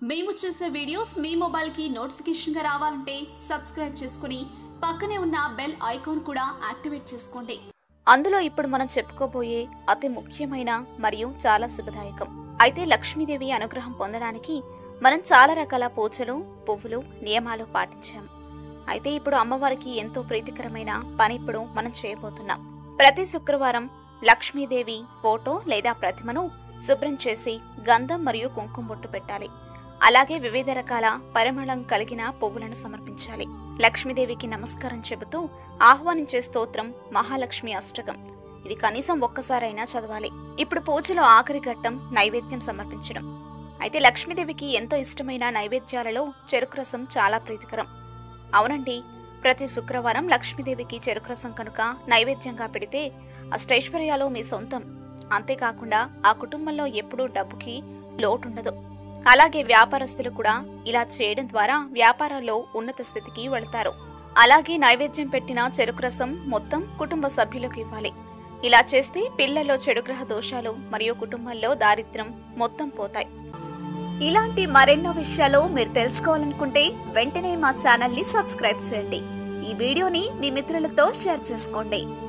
మేము చేసే వీడియోస్ మీ మొబైల్కి నోటిఫికేషన్గా రావాలంటే సబ్స్క్రైబ్ చేసుకుని పక్కనే ఉన్న బెల్ ఐకాన్ కూడా యాక్టివేట్ చేసుకోండి అందులో ఇప్పుడు మనం చెప్పుకోబోయే అతి ముఖ్యమైన మరియు చాలా శుభదాయకం అయితే లక్ష్మీదేవి అనుగ్రహం పొందడానికి మనం చాలా రకాల పూజలు పువ్వులు నియమాలు పాటించాం అయితే ఇప్పుడు అమ్మవారికి ఎంతో ప్రీతికరమైన పని ఇప్పుడు మనం చేయబోతున్నాం ప్రతి శుక్రవారం లక్ష్మీదేవి ఫోటో లేదా ప్రతిమను శుభ్రం చేసి గంధం మరియు కుంకుమ బొట్టు పెట్టాలి అలాగే వివిధ రకాల పరిమళం కలిగిన పువ్వులను సమర్పించాలి లక్ష్మీదేవికి నమస్కారం చెబుతూ ఆహ్వానించే స్తోత్రం మహాలక్ష్మి అష్టకం ఇది కనీసం ఒక్కసారైనా చదవాలి ఇప్పుడు పూజలో ఆఖరి ఘట్టం నైవేద్యం సమర్పించడం అయితే లక్ష్మీదేవికి ఎంతో ఇష్టమైన నైవేద్యాలలో చెరుకు రసం చాలా ప్రీతికరం అవునండి ప్రతి శుక్రవారం లక్ష్మీదేవికి చెరుకు రసం కనుక నైవేద్యంగా పెడితే అష్టైశ్వర్యాలు మీ సొంతం అంతేకాకుండా ఆ కుటుంబంలో ఎప్పుడూ డబ్బుకి లోటుండదు అలాగే వ్యాపారస్తులు కూడా ఇలా చేయడం ద్వారా వ్యాపారాల్లో ఉన్నత స్థితికి వెళ్తారు అలాగే నైవేద్యం పెట్టిన చెరుకు రసం మొత్తం కుటుంబ సభ్యులకు ఇవ్వాలి ఇలా చేస్తే పిల్లల్లో చెడుగ్రహ దోషాలు మరియు కుటుంబంలో దారిద్ర్యం మొత్తం పోతాయి ఇలాంటి మరెన్నో విషయాలు మీరు తెలుసుకోవాలనుకుంటే వెంటనే మా ఛానల్ని సబ్స్క్రైబ్ చేయండి ఈ వీడియోని మీ మిత్రులతో షేర్ చేసుకోండి